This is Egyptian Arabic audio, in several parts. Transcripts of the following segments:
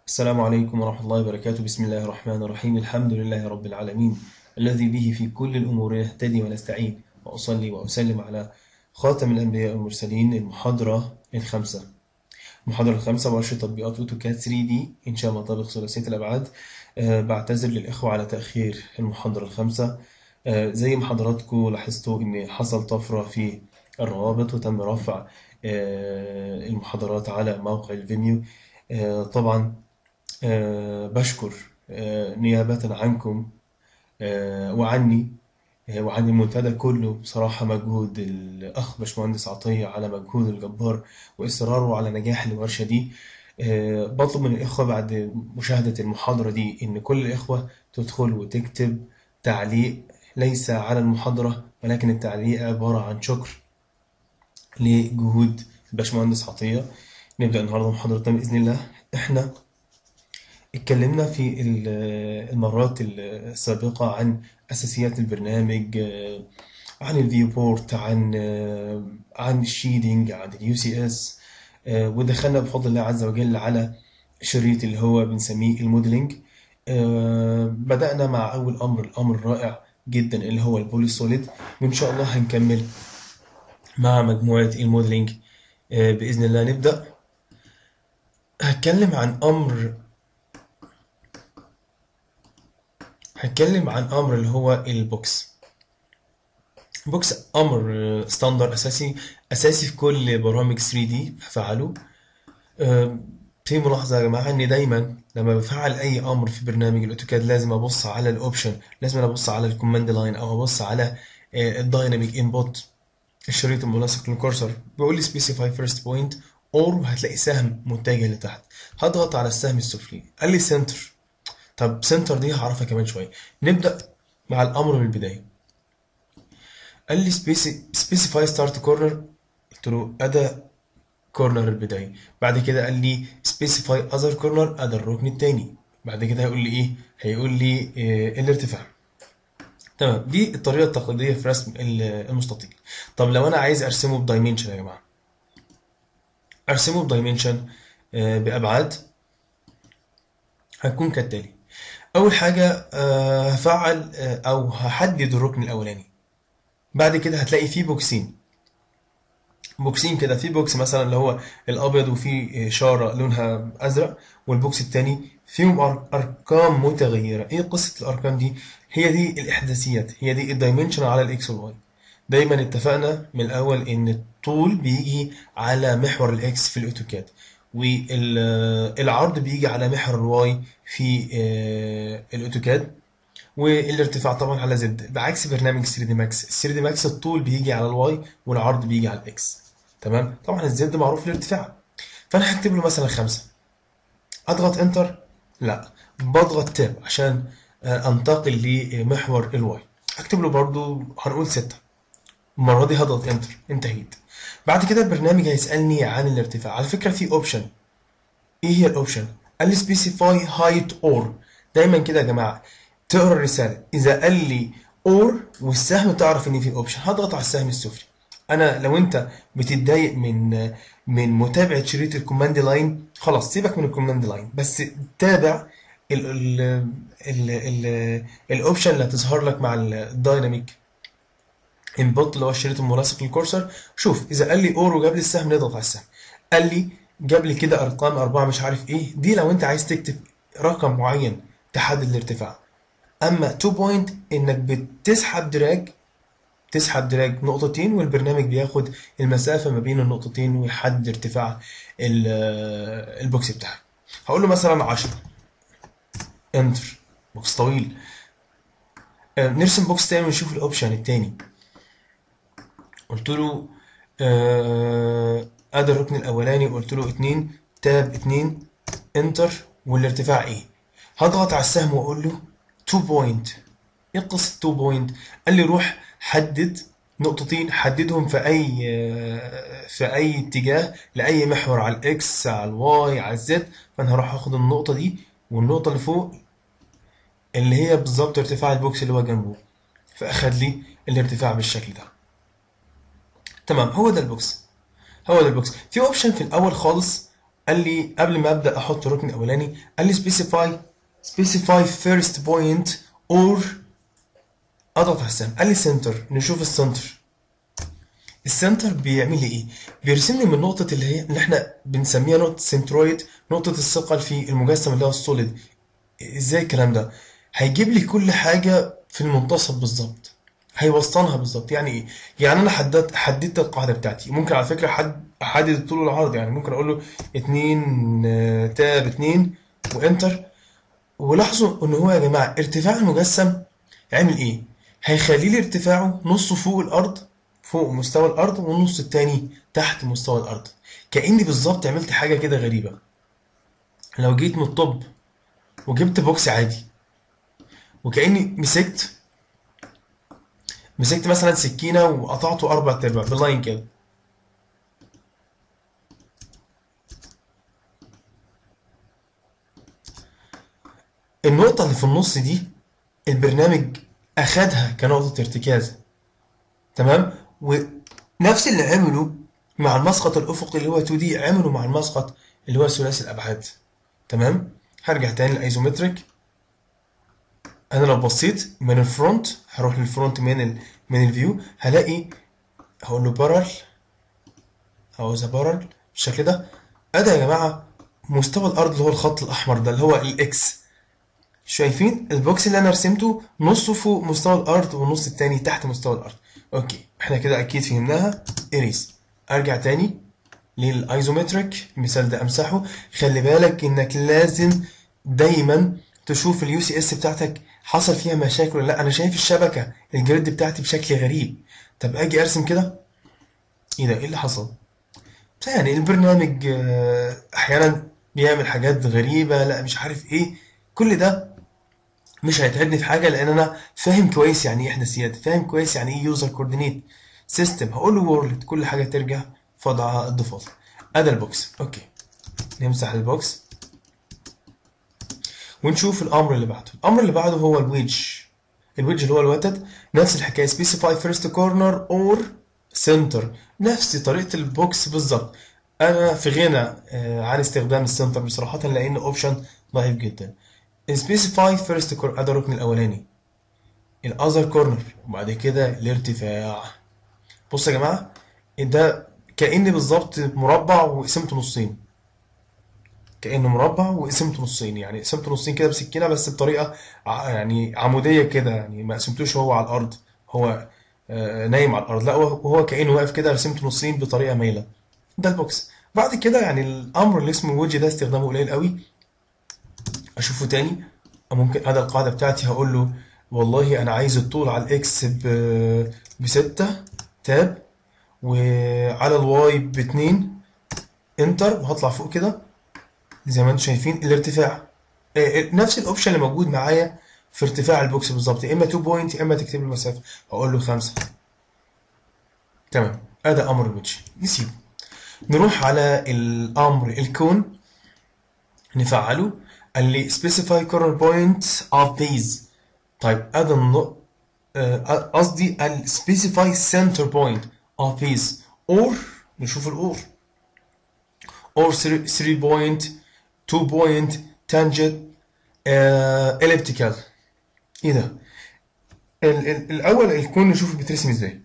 السلام عليكم ورحمة الله وبركاته بسم الله الرحمن الرحيم الحمد لله رب العالمين الذي به في كل الأمور نهتدي ونستعين وأصلي وأسلم على خاتم الأنبياء والمرسلين المحاضرة الخامسة المحاضرة الخامسة ورشة تطبيقات أوتوكاد 3D إنشاء مطابق ثلاثية الأبعاد أه بعتذر للإخوة على تأخير المحاضرة الخامسة أه زي ما حضراتكم لاحظتوا إن حصل طفرة في الروابط وتم رفع أه المحاضرات على موقع الفيميو أه طبعا أه بشكر أه نيابة عنكم أه وعني أه وعن المنتدى كله بصراحة مجهود الأخ باشمهندس عطية على مجهود الجبار وإصراره على نجاح الورشة دي أه بطلب من الإخوة بعد مشاهدة المحاضرة دي إن كل الإخوة تدخل وتكتب تعليق ليس على المحاضرة ولكن التعليق عبارة عن شكر لجهود الباشمهندس عطية نبدأ النهاردة محاضرتنا بإذن الله إحنا اتكلمنا في المرات السابقة عن أساسيات البرنامج عن الفيو بورت عن عن الشيدنج عن اليو سي اس ودخلنا بفضل الله عز وجل على شريط اللي هو بنسميه الموديلنج بدأنا مع أول أمر الأمر الرائع جدا اللي هو البولي سوليد وإن شاء الله هنكمل مع مجموعة الموديلنج بإذن الله نبدأ هتكلم عن أمر هتكلم عن امر اللي هو البوكس بوكس امر ستاندر اساسي اساسي في كل برامج 3 دي بفعله في ملاحظه يا جماعه ان دايما لما بفعل اي امر في برنامج الاوتوكاد لازم ابص على الاوبشن لازم ابص على الكوماند لاين او ابص على الدايناميك انبوت الشريط الملاصق للكورسر بيقول لي سبيسيفاي فيرست بوينت اور وهتلاقي سهم متجه لتحت هضغط على السهم السفلي قال لي سنتر طب سنتر دي هعرفها كمان شويه نبدا مع الامر من البدايه قال لي سبيسيفاي ستارت كورنر قلت له ادى كورنر البدايه بعد كده قال لي سبيسيفاي اذر كورنر ادى الركن الثاني بعد كده هيقول لي ايه هيقول لي إيه الارتفاع تمام دي الطريقه التقليديه في رسم المستطيل طب لو انا عايز ارسمه بدايمنشن يا جماعه ارسمه بدايمنشن بابعاد هتكون كالتالي اول حاجه هفعل او هحدد الركن الاولاني بعد كده هتلاقي فيه بوكسين بوكسين كده في بوكس مثلا اللي هو الابيض وفيه اشاره لونها ازرق والبوكس التاني فيهم ارقام متغيره ايه قصه الارقام دي هي دي الاحداثيات هي دي الدايمنشن على الاكس والواي دايما اتفقنا من الاول ان الطول بيجي على محور الاكس في الاوتوكاد والعرض بيجي على محور الواي في الاوتوكاد والارتفاع طبعا على زد بعكس برنامج 3 دي ماكس 3 دي ماكس الطول بيجي على الواي والعرض بيجي على الاكس تمام طبعا الزد معروف الارتفاع فانا هكتب له مثلا خمسة اضغط انتر لا بضغط تاب عشان انتقل لمحور الواي اكتب له برضو هنقول ستة المرة دي هضغط انتر انتهيت بعد كده البرنامج هيسألني عن الارتفاع على فكرة في اوبشن ايه هي الاوبشن قال لي سبيسيفاي هايت اور دايما كده يا جماعة تقرا الرسالة اذا قال لي اور والسهم تعرف ان في اوبشن هضغط على السهم السفلي انا لو انت بتتضايق من من متابعة شريط الكوماند لاين خلاص سيبك من الكوماند لاين بس تابع ال ال ال ال الاوبشن اللي هتظهر لك مع الدايناميك انبوت اللي هو الشريط الملاصق للكورسر شوف اذا قال لي اور وجاب لي السهم نضغط على السهم قال لي جاب لي كده ارقام اربعه مش عارف ايه دي لو انت عايز تكتب رقم معين تحدد الارتفاع اما 2 بوينت انك بتسحب دراج تسحب دراج نقطتين والبرنامج بياخد المسافه ما بين النقطتين ويحدد ارتفاع البوكس بتاعك هقول له مثلا 10 انتر بوكس طويل نرسم بوكس تاني ونشوف الاوبشن التاني قلت له ادي الركن الاولاني قلت له 2 تاب 2 انتر والارتفاع ايه هضغط على السهم واقول له 2 بوينت ايه قصه 2 بوينت قال لي روح حدد نقطتين حددهم في اي في اي اتجاه لاي محور على الاكس على الواي على الزد فانا هروح اخد النقطه دي والنقطه اللي فوق اللي هي بالظبط ارتفاع البوكس اللي هو جنبه فاخد لي الارتفاع بالشكل ده تمام هو ده البوكس هو ده البوكس في اوبشن في الاول خالص قال لي قبل ما ابدا احط الركن الاولاني قال لي specify specify first point or اضغط على السهم قال لي center نشوف السنتر السنتر بيعمل لي ايه بيرسم لي من نقطه اللي هي اللي احنا بنسميها نقطه سنترويد نقطه الثقل في المجسم اللي هو السوليد ازاي الكلام ده هيجيب لي كل حاجه في المنتصف بالظبط هيوسطنها بالظبط يعني ايه يعني انا حددت حددت القاعده بتاعتي ممكن على فكره حد احدد الطول والعرض يعني ممكن اقول له 2 تاب 2 وانتر ولاحظوا ان هو يا جماعه ارتفاع المجسم عامل ايه هيخلي لي ارتفاعه نصه فوق الارض فوق مستوى الارض والنص التاني تحت مستوى الارض كاني بالظبط عملت حاجه كده غريبه لو جيت من الطب وجبت بوكس عادي وكاني مسكت مسكت مثلا سكينه وقطعته اربع ارباع باللاين كده النقطة اللي في النص دي البرنامج أخدها كنقطة ارتكاز تمام ونفس اللي عمله مع المسقط الأفقي اللي هو 2 دي عمله مع المسقط اللي هو ثلاثي الأبعاد تمام هرجع تاني للأيزومتريك أنا لو بصيت من الفرونت هروح للفرونت من ال من الفيو هلاقي هقول له بارل عاوزها بارل بالشكل ده ادي يا جماعه مستوى الارض اللي هو الخط الاحمر ده اللي هو الاكس شايفين البوكس اللي انا رسمته نصه فوق مستوى الارض والنص التاني تحت مستوى الارض اوكي احنا كده اكيد فهمناها اريس ارجع تاني للايزومتريك المثال ده امسحه خلي بالك انك لازم دايما تشوف اليو سي اس بتاعتك حصل فيها مشاكل ولا لا انا شايف الشبكه الجريد بتاعتي بشكل غريب طب اجي ارسم كده ايه ده ايه اللي حصل يعني البرنامج آه، احيانا بيعمل حاجات غريبه لا مش عارف ايه كل ده مش هيتعبني في حاجه لان انا فاهم كويس يعني ايه احداثيات فاهم كويس يعني ايه يوزر كوردينيت سيستم هقول له وورلد كل حاجه ترجع في وضعها الديفولت ادي البوكس اوكي نمسح البوكس ونشوف الامر اللي بعده الامر اللي بعده هو الويدج الويدج اللي هو الوتد نفس الحكايه specify first corner or center نفس طريقه البوكس بالظبط انا في غنى آه، عن استخدام السنتر بصراحه لان اوبشن ضعيف جدا specify first corner ادي الركن الاولاني الاذر كورنر وبعد كده الارتفاع بص يا جماعه ده كاني بالظبط مربع وقسمته نصين كأنه مربع وقسمته نصين يعني قسمته نصين كده بسكينة بس بطريقة ع- يعني عمودية كده يعني ما قسمتوش هو على الأرض هو آه، نايم على الأرض لا هو هو كأنه واقف كده رسمته نصين بطريقة مايلة ده البوكس بعد كده يعني الأمر اللي اسمه ويدج ده استخدامه قليل قوي أشوفه تاني ممكن هذا القاعدة بتاعتي هقول له والله أنا عايز الطول على الإكس ب بستة تاب وعلى الواي باتنين انتر وهطلع فوق كده زي ما انتم شايفين الارتفاع آه، آه، نفس الاوبشن اللي موجود معايا في ارتفاع البوكس بالظبط يا اما 2 بوينت يا اما تكتب له المسافه هقول له 5 تمام ادي امر الويدج نسيبه نروح على الامر الكون نفعله قال لي specify corner point of base طيب ادي النق- آه، قصدي ال specify center point of base or نشوف الاور or 3 point 2 point tangent آه elliptical ايه ده ال ال الاول الكون نشوف بيترسم ازاي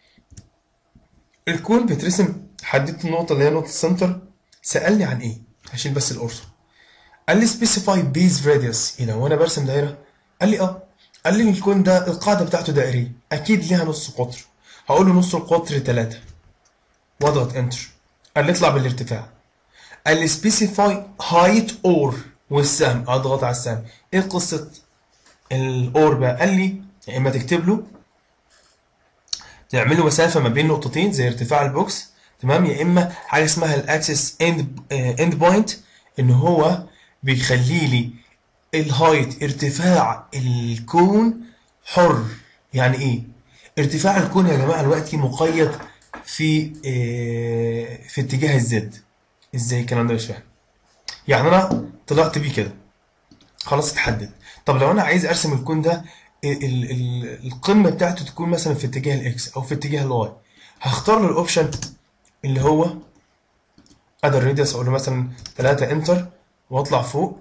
الكون بيترسم حددت النقطه اللي هي نقطه السنتر سالني عن ايه هشيل بس القرص قال لي specify base radius ايه ده وانا برسم دايره قال لي اه قال لي الكون ده القاعده بتاعته دائريه اكيد ليها نص قطر هقول له نص القطر 3 واضغط انتر قال لي اطلع بالارتفاع قال لي specify height or والسهم اضغط على السهم ايه قصه الاور بقى قال لي يا اما تكتب له تعمل له مسافه ما بين نقطتين زي ارتفاع البوكس تمام يا اما حاجه اسمها الاكسس اند اند بوينت ان هو بيخلي لي الهايت ارتفاع الكون حر يعني ايه ارتفاع الكون يا جماعه دلوقتي مقيد في آه، في اتجاه الزد ازاي الكلام ده مش فاهم يعني انا طلعت بيه كده خلاص اتحدد طب لو انا عايز ارسم الكون ده ال ال ال القمه بتاعته تكون مثلا في اتجاه الاكس او في اتجاه الواي هختار له الاوبشن اللي هو ادي الراديوس اقول له مثلا 3 انتر واطلع فوق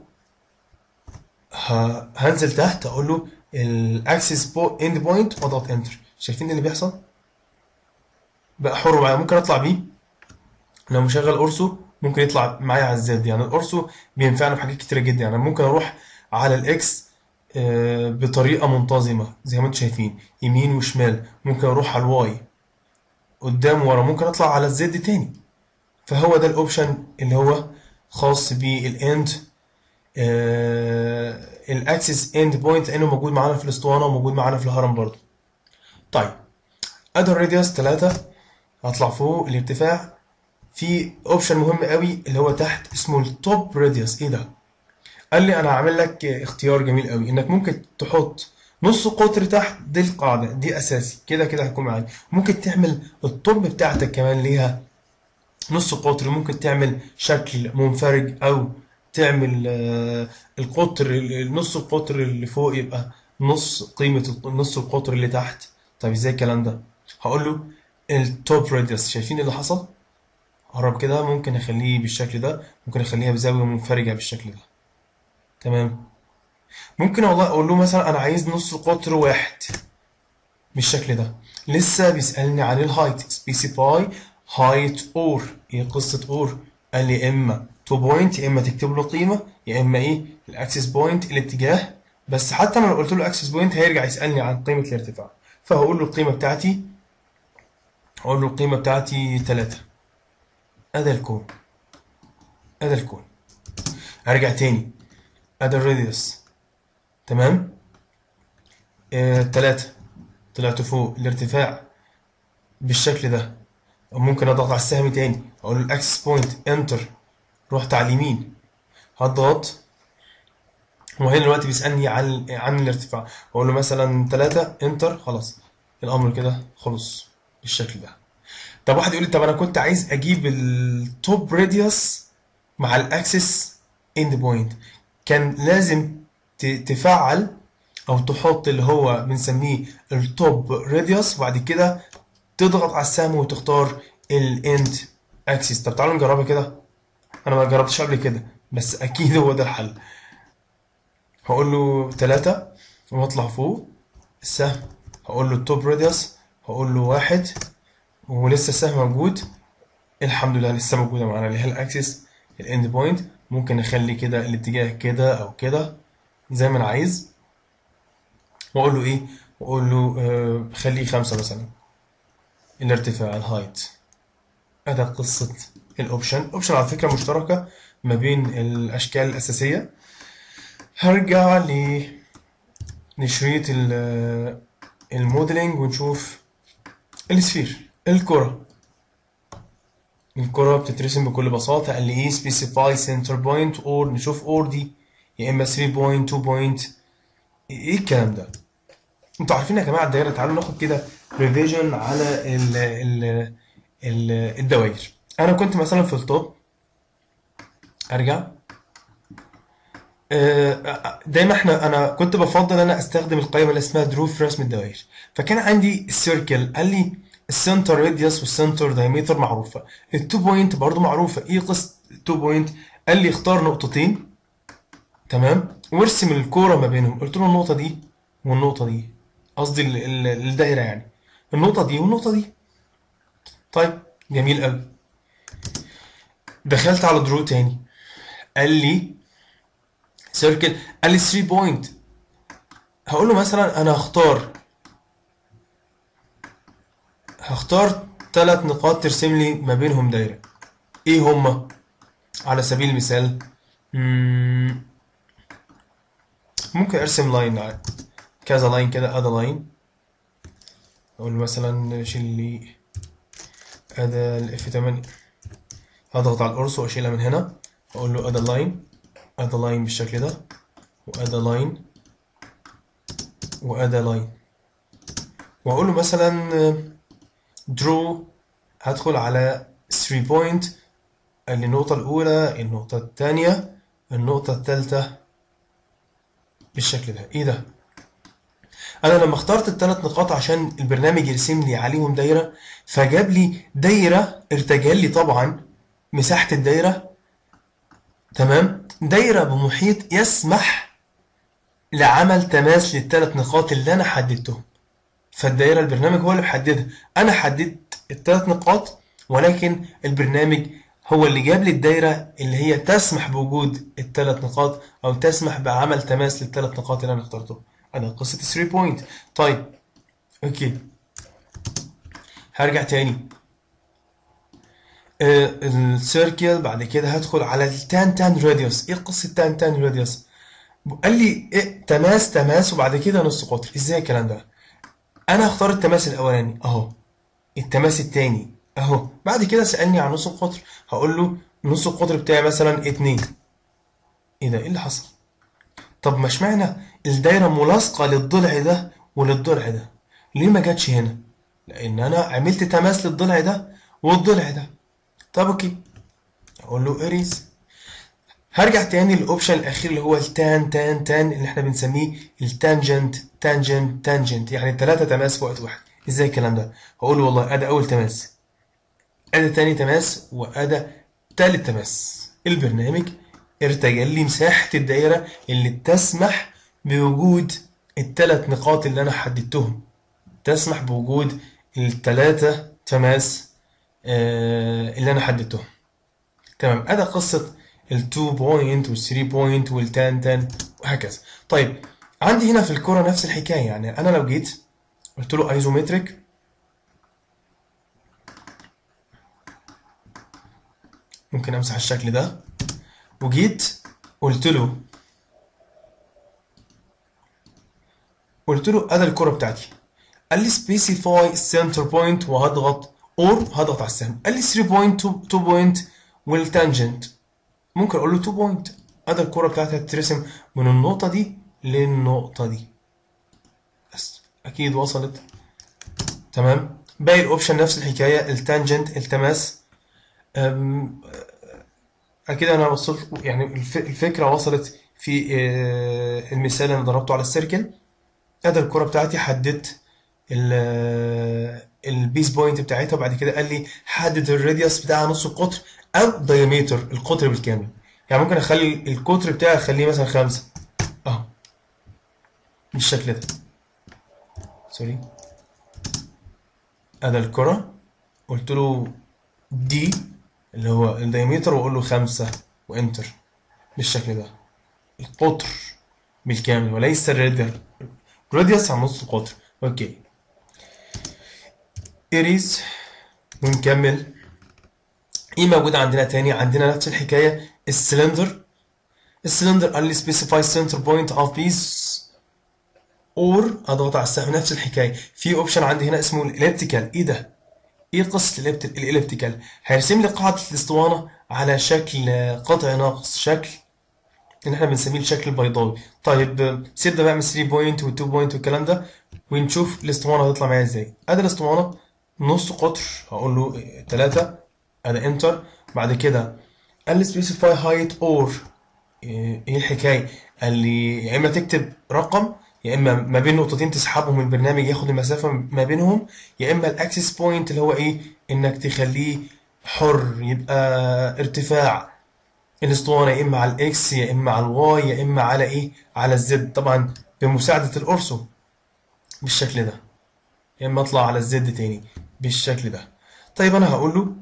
ه- هنزل تحت اقول له الاكسس اند بوينت واضغط انتر شايفين اللي بيحصل بقى حر معايا ممكن اطلع بيه لو مشغل اورسو ممكن يطلع معايا على الزد يعني الاورسو بينفعنا في حاجات كتيره جدا يعني ممكن اروح على الاكس آه، بطريقه منتظمه زي ما انتم شايفين يمين وشمال ممكن اروح على الواي قدام ورا ممكن اطلع على الزد تاني فهو ده الاوبشن اللي هو خاص بالاند الاكسس اند بوينت لانه موجود معانا في الاسطوانه وموجود معانا في الهرم برضو طيب ادي الراديوس 3 هطلع فوق الارتفاع في اوبشن مهم قوي اللي هو تحت اسمه التوب راديوس ايه ده قال لي انا هعمل لك اختيار جميل قوي انك ممكن تحط نص قطر تحت دي القاعده دي اساسي كده كده هتكون معاك ممكن تعمل الطب بتاعتك كمان ليها نص قطر ممكن تعمل شكل منفرج او تعمل آه، القطر النص القطر اللي فوق يبقى نص قيمة نص القطر اللي تحت طيب ازاي الكلام ده هقول له التوب راديوس شايفين اللي حصل قرب كده ممكن اخليه بالشكل ده ممكن اخليها بزاوية منفرجة بالشكل ده تمام ممكن والله اقول له مثلا انا عايز نص قطر واحد بالشكل ده لسه بيسألني عن الهايت سبيسيفاي هايت اور ايه قصة اور قال لي اما تو بوينت يا اما تكتب له قيمة يا اما ايه الاكسس بوينت الاتجاه بس حتى انا لو قلت له اكسس بوينت هيرجع يسألني عن قيمة الارتفاع فهقول له القيمة بتاعتي هقول له القيمة بتاعتي 3 ادي الكون ادي الكون ارجع تاني ادي الراديوس تمام آه، تلاتة طلعت فوق الارتفاع بالشكل ده أو ممكن اضغط على السهم تاني اقول له الاكسس بوينت انتر رحت على اليمين هضغط هو هنا دلوقتي بيسألني عن عن الارتفاع اقول له مثلا تلاتة انتر خلاص الامر كده خلص بالشكل ده طب واحد يقول لي طب انا كنت عايز اجيب التوب راديوس مع الاكسس اند بوينت كان لازم ت- تفعل او تحط اللي هو بنسميه التوب راديوس وبعد كده تضغط على السهم وتختار الاند اكسس طب تعالوا نجربها كده انا ما جربتش قبل كده بس اكيد هو ده الحل هقول له 3 واطلع فوق السهم هقول له التوب راديوس هقول له واحد ولسه السهم موجود الحمد لله لسه موجوده معانا اللي هي الاكسس الاند بوينت ممكن نخلي كده الاتجاه كده او كده زي ما انا عايز واقول له ايه واقول له آه خليه خمسة مثلا الارتفاع الهايت ادي قصة الاوبشن الاوبشن على فكرة مشتركة ما بين الاشكال الاساسية هرجع ل لشريط ال- الموديلنج ونشوف السفير الكرة الكرة بتترسم بكل بساطة قال لي ايه specify center point or نشوف or دي يا اما 3 point 2 point ايه الكلام ده انتوا عارفين يا جماعة الدايرة تعالوا ناخد كده ريفيجن على ال ال ال الدوائر انا كنت مثلا في التوب ارجع آه، دايما احنا انا كنت بفضل انا استخدم القائمه اللي اسمها درو في رسم الدوائر فكان عندي السيركل قال لي السنتر راديوس والسنتر دايمتر معروفه التو بوينت برضو معروفه ايه قصه التو بوينت قال لي اختار نقطتين تمام وارسم الكوره ما بينهم قلت له النقطه دي والنقطه دي قصدي ال- ال- الدايره يعني النقطه دي والنقطه دي طيب جميل قوي دخلت على درو تاني قال لي سيركل قال لي 3 بوينت هقول له مثلا انا هختار هختار ثلاث نقاط ترسم لي ما بينهم دايره ايه هما على سبيل المثال مم، ممكن ارسم لاين عادي. كذا لاين كده ادي لاين اقول مثلا شيل لي ادي الاف 8 هضغط على القرص واشيلها من هنا اقول له ادي لاين ادي لاين بالشكل ده وادي لاين وادي لاين واقول له مثلا درو هدخل على 3 بوينت قال لي النقطة الأولى النقطة الثانية النقطة الثالثة بالشكل ده ايه ده انا لما اخترت الثلاث نقاط عشان البرنامج يرسم لي عليهم دايره فجاب لي دايره ارتجال لي طبعا مساحة الدايرة تمام دايرة بمحيط يسمح لعمل تماس للثلاث نقاط اللي أنا حددتهم فالدايرة البرنامج هو اللي محددها أنا حددت الثلاث نقاط ولكن البرنامج هو اللي جاب لي الدايرة اللي هي تسمح بوجود الثلاث نقاط أو تسمح بعمل تماس للثلاث نقاط اللي أنا اخترتهم أنا قصة 3 بوينت طيب أوكي هرجع تاني السيركل بعد كده هدخل على التان تان راديوس ايه قصه تان تان راديوس قال لي إيه تماس تماس وبعد كده نص قطر ازاي الكلام ده انا هختار التماس الاولاني اهو التماس التاني اهو بعد كده سالني عن نص القطر هقول له نص القطر بتاعي مثلا اتنين ايه ده ايه اللي حصل طب ما اشمعنى الدايره ملاصقه للضلع ده وللضلع ده ليه ما جاتش هنا لان انا عملت تماس للضلع ده والضلع ده طب اوكي اقول له اريز هرجع تاني للاوبشن الاخير اللي هو التان تان تان اللي احنا بنسميه التانجنت تانجنت تانجنت يعني ثلاثة تماس في وقت واحد ازاي الكلام ده هقول له والله ادي اول تماس ادي تاني تماس وادي تالت تماس البرنامج ارتجل لي مساحة الدائرة اللي تسمح بوجود الثلاث نقاط اللي انا حددتهم تسمح بوجود الثلاثة تماس آه، اللي انا حددتهم تمام ادي قصه ال2 بوينت وال3 بوينت وال10 10 وهكذا طيب عندي هنا في الكرة نفس الحكايه يعني انا لو جيت قلت له ايزومتريك ممكن امسح الشكل ده وجيت قلت له قلت له ادي الكرة بتاعتي قال لي سبيسيفاي سنتر بوينت وهضغط اور هضغط على السهم قال لي 3 بوينت 2 بوينت والتانجنت ممكن اقول له 2 بوينت ادي الكرة بتاعتي هتترسم من النقطة دي للنقطة دي بس اكيد وصلت تمام باقي الاوبشن نفس الحكاية التانجنت التماس أم، اكيد انا وصلت يعني الف- الفكرة وصلت في آه، المثال اللي أنا ضربته على السيركل ادي الكرة بتاعتي حددت ال- البيس بوينت بتاعتها وبعد كده قال لي حدد الراديوس بتاعها نص القطر او دايمتر القطر بالكامل يعني ممكن اخلي القطر بتاعي اخليه مثلا خمسة اهو بالشكل ده سوري ادي الكرة قلت له دي اللي هو الدايمتر واقول له خمسة وانتر بالشكل ده القطر بالكامل وليس الراديوس راديوس عن نص القطر اوكي اريز ونكمل ايه موجود عندنا تاني عندنا نفس الحكايه السلندر السلندر قال لي specify center point of piece اور اضغط على السهم نفس الحكايه في اوبشن عندي هنا اسمه الاليبتيكال ايه ده ايه قصه الاليبتيكال هيرسم لي قاعده الاسطوانه على شكل قطع ناقص شكل اللي احنا بنسميه الشكل البيضاوي طيب سيبنا بقى من 3 بوينت و2 بوينت والكلام ده ونشوف الاسطوانه هتطلع معايا ازاي ادي الاسطوانه نص قطر هقول له 3 ادي انتر بعد كده قال لي سبيسيفاي هايت اور ايه الحكايه قال لي يا اما تكتب رقم يا اما ما بين نقطتين تسحبهم من البرنامج ياخد المسافه ما بينهم يا اما الاكسس بوينت اللي هو ايه انك تخليه حر يبقى ارتفاع الاسطوانه يا اما على الاكس يا اما على الواي يا اما على ايه على الزد طبعا بمساعده الارسو بالشكل ده يا اما اطلع على الزد تاني بالشكل ده طيب انا هقول له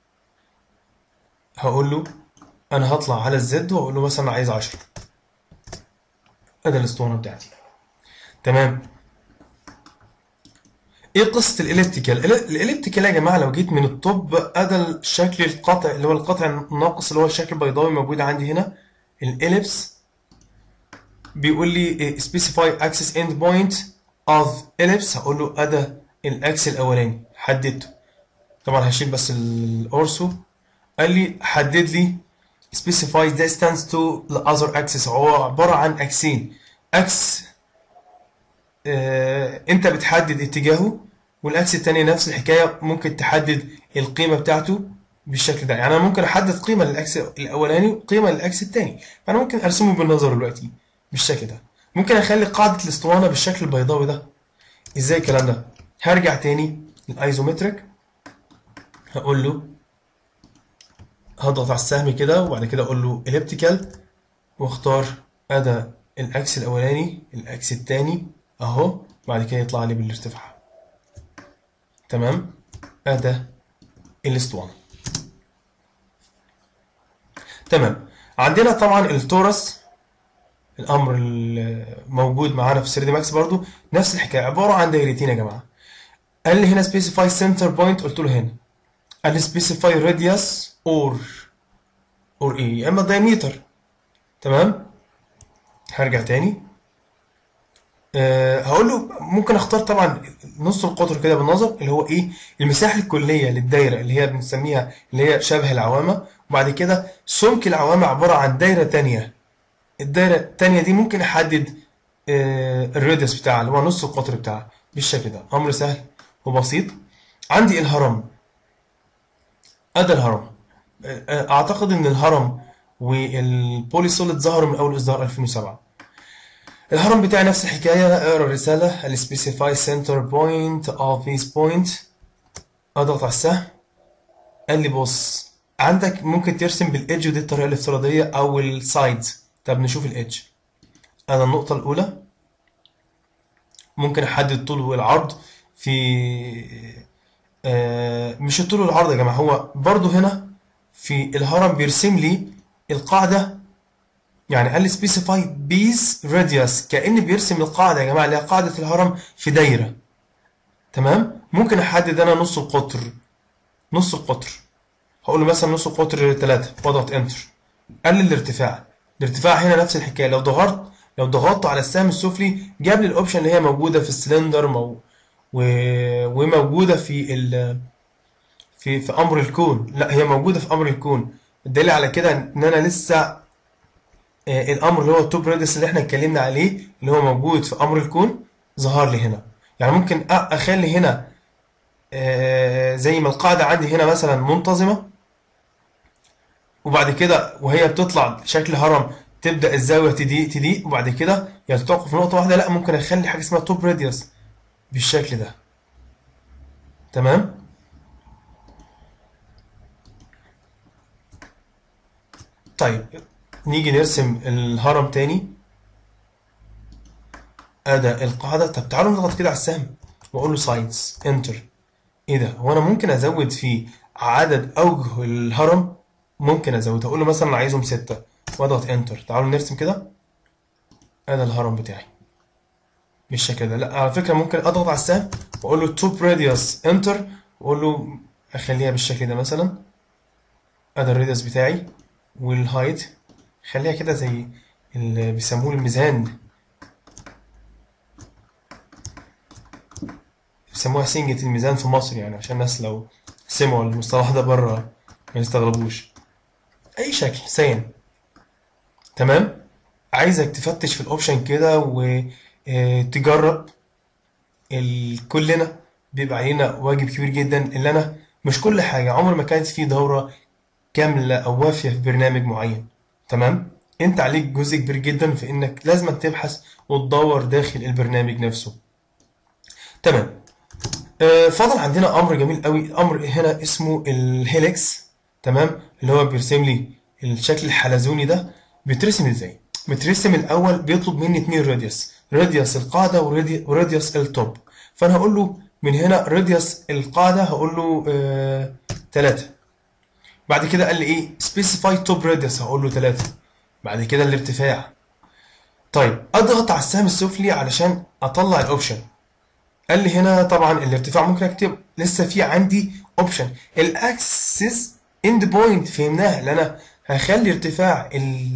هقول له انا هطلع على الزد واقول له مثلا عايز 10 ادي الاسطوانه بتاعتي تمام ايه قصه الاليبتيكال الاليبتيكال يا جماعه لو جيت من الطب ادى الشكل القطع اللي هو القطع الناقص اللي هو الشكل البيضاوي موجود عندي هنا الاليبس بيقول لي specify axis end point of ellipse هقول له ادى الاكس الاولاني حددته طبعا هشيل بس الارسو قال لي حدد لي specify distance to the other axis هو عباره عن اكسين اكس آه، انت بتحدد اتجاهه والاكس التاني نفس الحكايه ممكن تحدد القيمه بتاعته بالشكل ده يعني انا ممكن احدد قيمه للاكس الاولاني وقيمه للاكس التاني فانا ممكن ارسمه بالنظر دلوقتي بالشكل ده ممكن اخلي قاعده الاسطوانه بالشكل البيضاوي ده ازاي الكلام ده هرجع تاني للايزومتريك هقول له هضغط على السهم كده وبعد كده اقول له اليبتيكال واختار ادى الاكس الاولاني الاكس التاني اهو بعد كده يطلع لي بالارتفاع تمام ادى الاسطوانه تمام عندنا طبعا التورس الامر الموجود معانا في 3 دي ماكس برضو نفس الحكايه عباره عن دايرتين يا جماعه قال لي هنا سبيسيفاي سنتر بوينت قلت له هنا قال لي سبيسيفاي راديوس اور اور ايه يا اما دايمتر تمام هرجع تاني أه هقول له ممكن اختار طبعا نص القطر كده بالنظر اللي هو ايه المساحه الكليه للدايره اللي هي بنسميها اللي هي شبه العوامه وبعد كده سمك العوامه عباره عن دايره تانية الدايره التانية دي ممكن احدد أه الراديوس بتاعها اللي هو نص القطر بتاعها بالشكل ده امر سهل وبسيط عندي الهرم ادي الهرم أه اعتقد ان الهرم والبولي سوليد ظهروا من اول اصدار 2007 الهرم بتاعي نفس الحكايه اقرا الرساله السبيسيفاي سنتر بوينت اوف ذيس بوينت اضغط على السهم قال لي بص عندك ممكن ترسم بالايدج ودي الطريقه الافتراضيه او السايدز طب نشوف الايدج انا النقطه الاولى ممكن احدد الطول والعرض في آه مش الطول والعرض يا جماعه هو برضو هنا في الهرم بيرسم لي القاعده يعني قال لي سبيسيفاي بيس راديوس كأن بيرسم القاعده يا جماعه اللي هي قاعده الهرم في دايره تمام ممكن احدد انا نص القطر نص القطر هقول له مثلا نص القطر 3 واضغط انتر قال لي الارتفاع الارتفاع هنا نفس الحكايه لو ضغطت لو ضغطت على السهم السفلي جاب لي الاوبشن اللي هي موجوده في السلندر مو و... وموجوده في ال... في في امر الكون لا هي موجوده في امر الكون الدليل على كده ان انا لسه الامر اللي هو التوب راديوس اللي احنا اتكلمنا عليه اللي هو موجود في امر الكون ظهر لي هنا يعني ممكن اخلي هنا زي ما القاعده عندي هنا مثلا منتظمه وبعد كده وهي بتطلع شكل هرم تبدا الزاويه تضيق تضيق وبعد كده يعني تتوقف في نقطه واحده لا ممكن اخلي حاجه اسمها توب راديوس بالشكل ده تمام طيب نيجي نرسم الهرم تاني ادى القاعده طب تعالوا نضغط كده على السهم واقول له سايدز انتر ايه ده هو انا ممكن ازود في عدد اوجه الهرم ممكن ازود اقول له مثلا عايزهم ستة واضغط انتر تعالوا نرسم كده ادي الهرم بتاعي بالشكل ده لا على فكره ممكن اضغط على السهم واقول له توب راديوس انتر واقول له اخليها بالشكل ده مثلا ادي الراديوس بتاعي والهايت خليها كده زي اللي بيسموه الميزان بيسموها سنجة الميزان في مصر يعني عشان الناس لو سمعوا المصطلح ده بره ما يستغربوش اي شكل سين تمام عايزك تفتش في الاوبشن كده وتجرب كلنا بيبقى علينا واجب كبير جدا اللي انا مش كل حاجه عمر ما كانت في دوره كامله او وافيه في برنامج معين تمام انت عليك جزء كبير جدا في انك لازم تبحث وتدور داخل البرنامج نفسه تمام آه فضل عندنا امر جميل قوي امر هنا اسمه الهيلكس تمام اللي هو بيرسم لي الشكل الحلزوني ده بيترسم ازاي بيترسم الاول بيطلب مني اتنين راديوس راديوس القاعده وراديوس التوب فانا هقول له من هنا راديوس القاعده هقول له آه 3 بعد كده قال لي ايه سبيسيفاي توب راديوس هقول له 3 بعد كده الارتفاع طيب اضغط على السهم السفلي علشان اطلع الاوبشن قال لي هنا طبعا الارتفاع ممكن اكتب لسه في عندي اوبشن الاكسس اند بوينت فهمناها اللي انا هخلي ارتفاع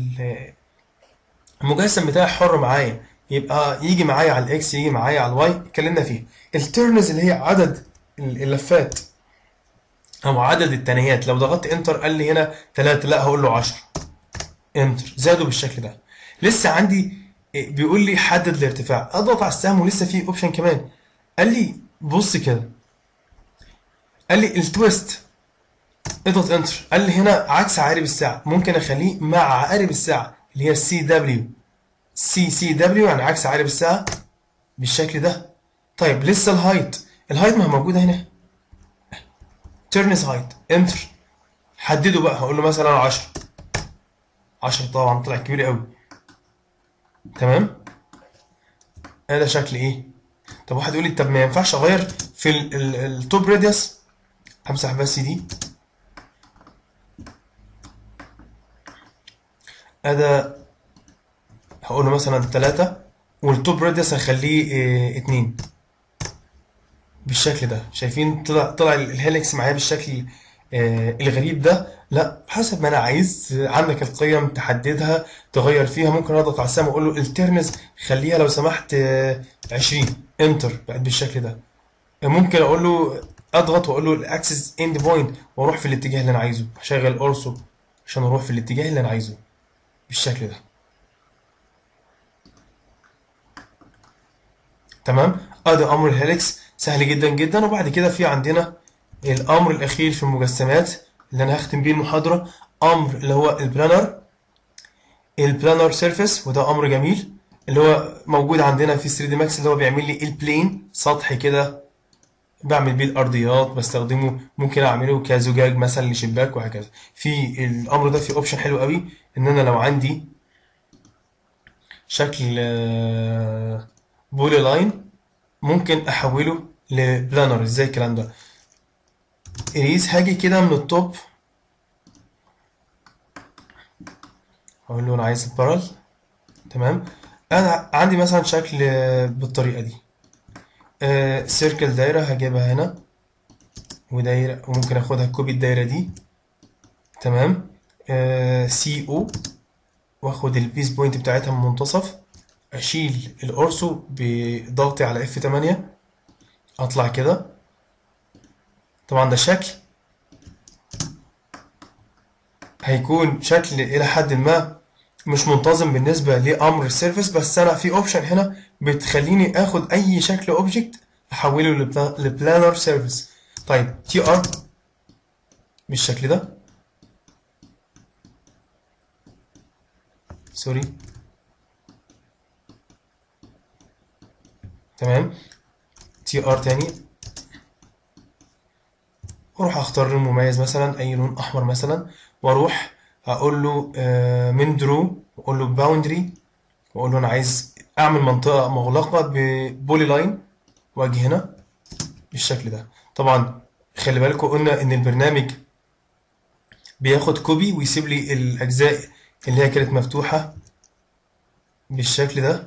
المجسم بتاعي حر معايا يبقى يجي معايا على الاكس يجي معايا على الواي اتكلمنا فيه التيرنز اللي هي عدد اللفات او عدد التنايات لو ضغطت انتر قال لي هنا 3 لا هقول له 10 انتر زادوا بالشكل ده لسه عندي بيقول لي حدد الارتفاع اضغط على السهم ولسه في اوبشن كمان قال لي بص كده قال لي التويست اضغط انتر قال لي هنا عكس عقارب الساعه ممكن اخليه مع عقارب الساعه اللي هي السي دبليو سي سي دبليو يعني عكس عقارب الساعه بالشكل ده طيب لسه الهايت الهايت ما هي موجوده هنا تيرنز هايت انتر حدده بقى هقول له مثلا 10 10 طبعا طلع كبير قوي تمام هذا شكل ايه طب واحد يقول لي طب ما ينفعش اغير في التوب راديوس امسح بس دي ادى هقول له مثلا 3 والتوب راديوس هخليه إيه 2 بالشكل ده شايفين طلع طلع الهيلكس معايا بالشكل آه الغريب ده لا حسب ما انا عايز عندك القيم تحددها تغير فيها ممكن اضغط على السهم واقول له الترنز خليها لو سمحت آه 20 انتر بقت بالشكل ده ممكن اقول له اضغط واقول له الاكسس اند بوينت واروح في الاتجاه اللي انا عايزه اشغل اورسو عشان اروح في الاتجاه اللي انا عايزه بالشكل ده تمام ادي امر الهيلكس سهل جدا جدا وبعد كده في عندنا الامر الاخير في المجسمات اللي انا هختم بيه المحاضره امر اللي هو البلانر البلانر سيرفيس وده امر جميل اللي هو موجود عندنا في 3 دي ماكس اللي هو بيعمل لي البلين سطح كده بعمل بيه الارضيات بستخدمه ممكن اعمله كزجاج مثلا لشباك وهكذا في الامر ده في اوبشن حلو قوي ان انا لو عندي شكل بولي لاين ممكن احوله لبلانر ازاي الكلام ده اريز هاجي كده من التوب اقول له انا عايز البارل تمام انا عندي مثلا شكل بالطريقه دي آه سيركل دايره هجيبها هنا ودايره وممكن اخدها كوبي الدايره دي تمام آه سي او واخد البيس بوينت بتاعتها من المنتصف اشيل الاورسو بضغطي على اف 8 اطلع كده طبعا ده شكل هيكون شكل الى حد ما مش منتظم بالنسبه لامر السيرفيس بس انا في اوبشن هنا بتخليني اخد اي شكل اوبجكت احوله لبلانر سيرفيس طيب تي ار بالشكل ده سوري تمام تي ار تاني واروح اختار لون مميز مثلا اي لون احمر مثلا واروح اقول له من درو واقول له باوندري واقول له انا عايز اعمل منطقه مغلقه ببولي لاين واجي هنا بالشكل ده طبعا خلي بالكم قلنا ان البرنامج بياخد كوبي ويسيب لي الاجزاء اللي هي كانت مفتوحه بالشكل ده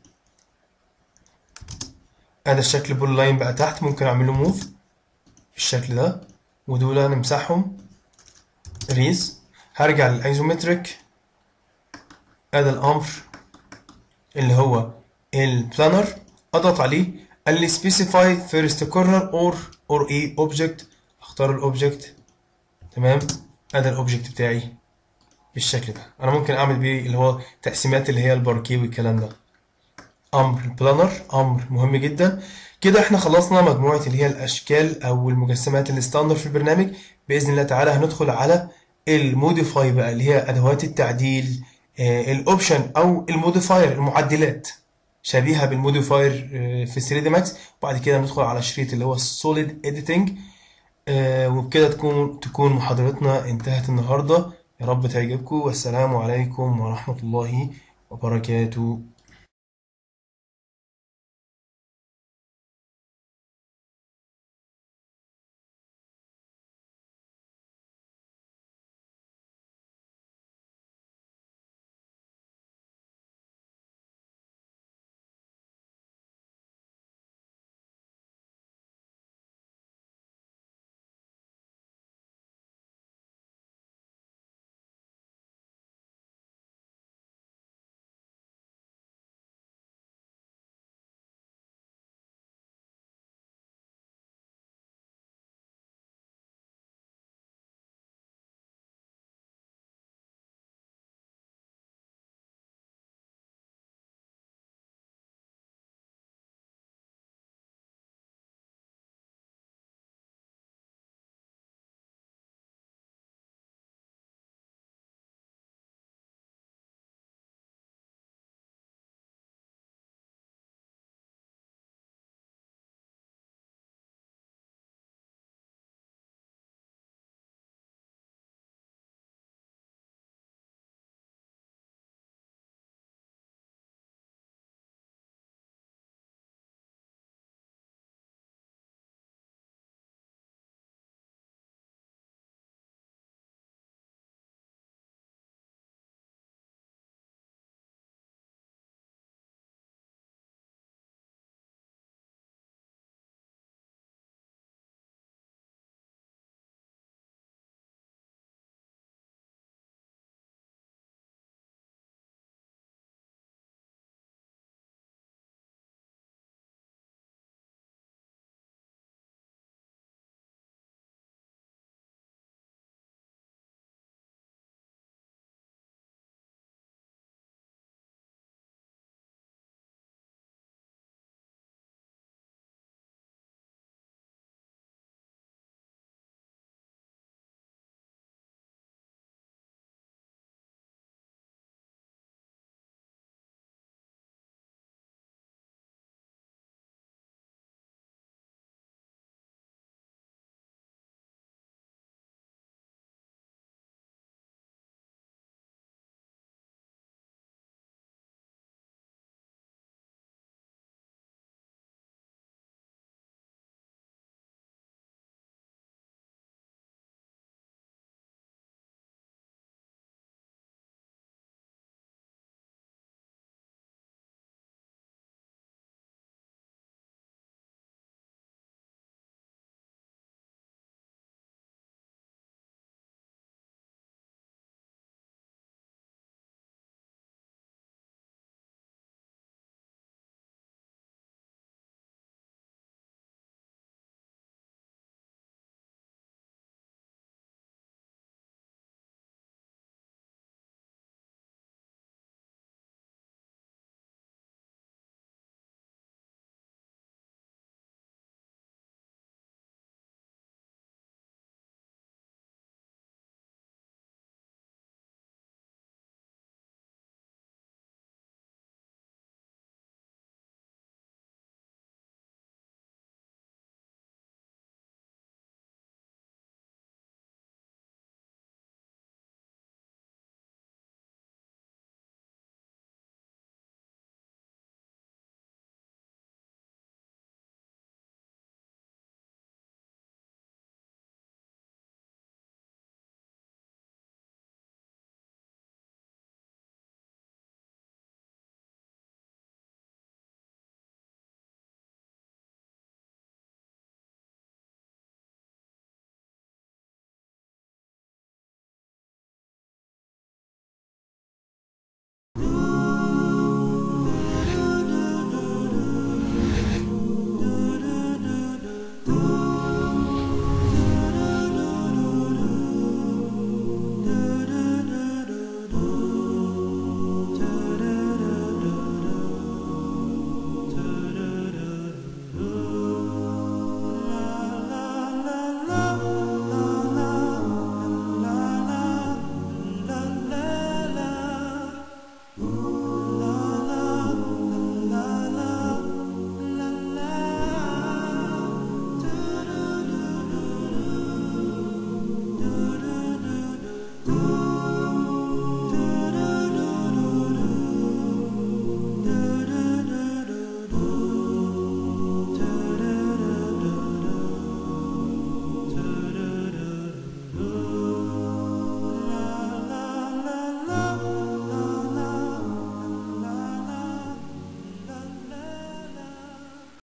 ادي الشكل بول لاين بقى تحت ممكن اعمل له موف بالشكل ده ودول نمسحهم ريز هرجع للايزومتريك ادي الامر اللي هو البلانر اضغط عليه قال لي specify first corner or or a object اختار الاوبجكت تمام ادي الاوبجكت بتاعي بالشكل ده انا ممكن اعمل بيه اللي هو تقسيمات اللي هي الباركيه والكلام ده امر البلانر امر مهم جدا كده احنا خلصنا مجموعه اللي هي الاشكال او المجسمات الستاندر في البرنامج باذن الله تعالى هندخل على الموديفاي بقى اللي هي ادوات التعديل آه الاوبشن او الموديفاير المعدلات شبيهه بالموديفاير آه في 3 دي ماكس وبعد كده ندخل على شريط اللي هو السوليد اديتنج آه وبكده تكون تكون محاضرتنا انتهت النهارده يا رب تعجبكم والسلام عليكم ورحمه الله وبركاته